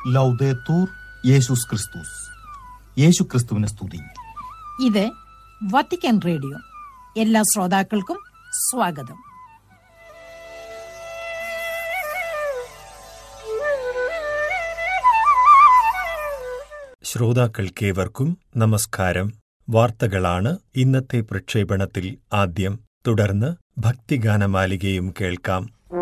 ലൗദേത്തൂർ യേശുസ് ക്രിസ്തുസ് യേശു ക്രിസ്തുവിനെ സ്തുതി ഇത് വത്തിക്കാൻ റേഡിയോ എല്ലാ ശ്രോതാക്കൾക്കും സ്വാഗതം ശ്രോതാക്കൾക്കേവർക്കും നമസ്കാരം വാർത്തകളാണ് ഇന്നത്തെ പ്രക്ഷേപണത്തിൽ ആദ്യം തുടർന്ന് ഭക്തിഗാനമാലികയും കേൾക്കാം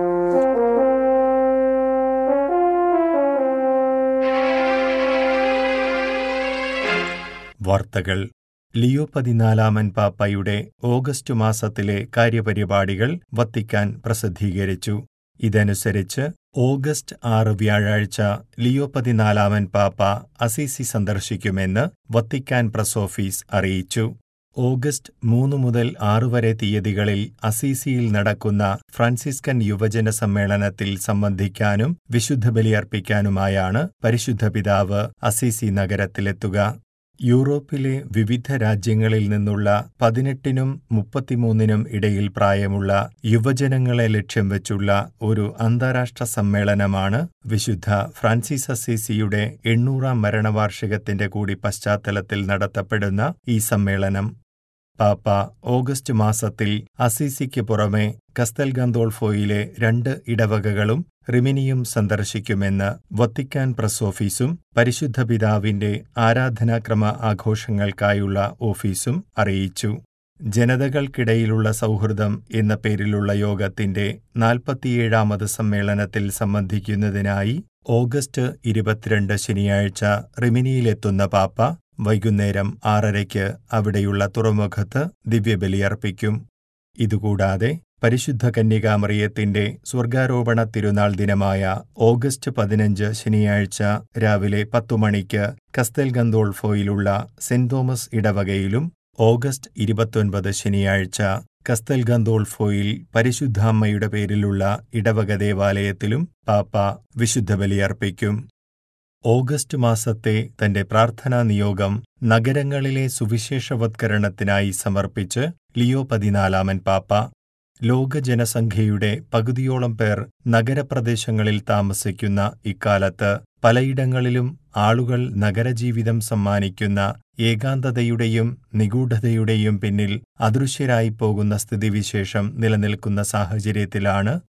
വാർത്തകൾ ലിയോ പതിനാലാമൻ പാപ്പയുടെ ഓഗസ്റ്റ് മാസത്തിലെ കാര്യപരിപാടികൾ വത്തിക്കാൻ പ്രസിദ്ധീകരിച്ചു ഇതനുസരിച്ച് ഓഗസ്റ്റ് ആറ് വ്യാഴാഴ്ച ലിയോ പതിനാലാമൻ പാപ്പ അസീസി സന്ദർശിക്കുമെന്ന് വത്തിക്കാൻ പ്രസ് ഓഫീസ് അറിയിച്ചു ഓഗസ്റ്റ് മൂന്ന് മുതൽ ആറ് വരെ തീയതികളിൽ അസീസിയിൽ നടക്കുന്ന ഫ്രാൻസിസ്കൻ യുവജന സമ്മേളനത്തിൽ സംബന്ധിക്കാനും വിശുദ്ധ ബലിയർപ്പിക്കാനുമായാണ് പരിശുദ്ധ പിതാവ് അസീസി നഗരത്തിലെത്തുക യൂറോപ്പിലെ വിവിധ രാജ്യങ്ങളിൽ നിന്നുള്ള പതിനെട്ടിനും മുപ്പത്തിമൂന്നിനും ഇടയിൽ പ്രായമുള്ള യുവജനങ്ങളെ ലക്ഷ്യം വെച്ചുള്ള ഒരു അന്താരാഷ്ട്ര സമ്മേളനമാണ് വിശുദ്ധ ഫ്രാൻസിസ് അസീസിയുടെ എണ്ണൂറാം മരണവാർഷികത്തിന്റെ കൂടി പശ്ചാത്തലത്തിൽ നടത്തപ്പെടുന്ന ഈ സമ്മേളനം പാപ്പ ഓഗസ്റ്റ് മാസത്തിൽ അസീസിക്ക് പുറമെ കസ്തൽ ഗന്തോൾഫോയിലെ രണ്ട് ഇടവകകളും റിമിനിയും സന്ദർശിക്കുമെന്ന് വത്തിക്കാൻ പ്രസ് ഓഫീസും പരിശുദ്ധ പിതാവിന്റെ ആരാധനാക്രമ ആഘോഷങ്ങൾക്കായുള്ള ഓഫീസും അറിയിച്ചു ജനതകൾക്കിടയിലുള്ള സൗഹൃദം എന്ന പേരിലുള്ള യോഗത്തിന്റെ നാൽപ്പത്തിയേഴാമത് സമ്മേളനത്തിൽ സംബന്ധിക്കുന്നതിനായി ഓഗസ്റ്റ് ഇരുപത്തിരണ്ട് ശനിയാഴ്ച റിമിനിയിലെത്തുന്ന പാപ്പ വൈകുന്നേരം ആറരയ്ക്ക് അവിടെയുള്ള തുറമുഖത്ത് ദിവ്യബലിയർപ്പിക്കും ഇതുകൂടാതെ പരിശുദ്ധ കന്യകാമറിയത്തിന്റെ സ്വർഗാരോപണ തിരുനാൾ ദിനമായ ഓഗസ്റ്റ് പതിനഞ്ച് ശനിയാഴ്ച രാവിലെ പത്തു മണിക്ക് കസ്തൽ ഗന്തോൾഫോയിലുള്ള സെന്റ് തോമസ് ഇടവകയിലും ഓഗസ്റ്റ് ഇരുപത്തൊൻപത് ശനിയാഴ്ച കസ്തൽ ഗന്തോൾഫോയിൽ പരിശുദ്ധാമ്മയുടെ പേരിലുള്ള ഇടവക ദേവാലയത്തിലും പാപ്പ വിശുദ്ധ ബലിയർപ്പിക്കും ഓഗസ്റ്റ് മാസത്തെ തന്റെ പ്രാർത്ഥനാ നിയോഗം നഗരങ്ങളിലെ സുവിശേഷവത്കരണത്തിനായി സമർപ്പിച്ച് ലിയോ പതിനാലാമൻ പാപ്പ ലോക ജനസംഖ്യയുടെ പകുതിയോളം പേർ നഗരപ്രദേശങ്ങളിൽ താമസിക്കുന്ന ഇക്കാലത്ത് പലയിടങ്ങളിലും ആളുകൾ നഗരജീവിതം സമ്മാനിക്കുന്ന ഏകാന്തതയുടെയും നിഗൂഢതയുടെയും പിന്നിൽ അദൃശ്യരായി പോകുന്ന സ്ഥിതിവിശേഷം നിലനിൽക്കുന്ന സാഹചര്യത്തിലാണ്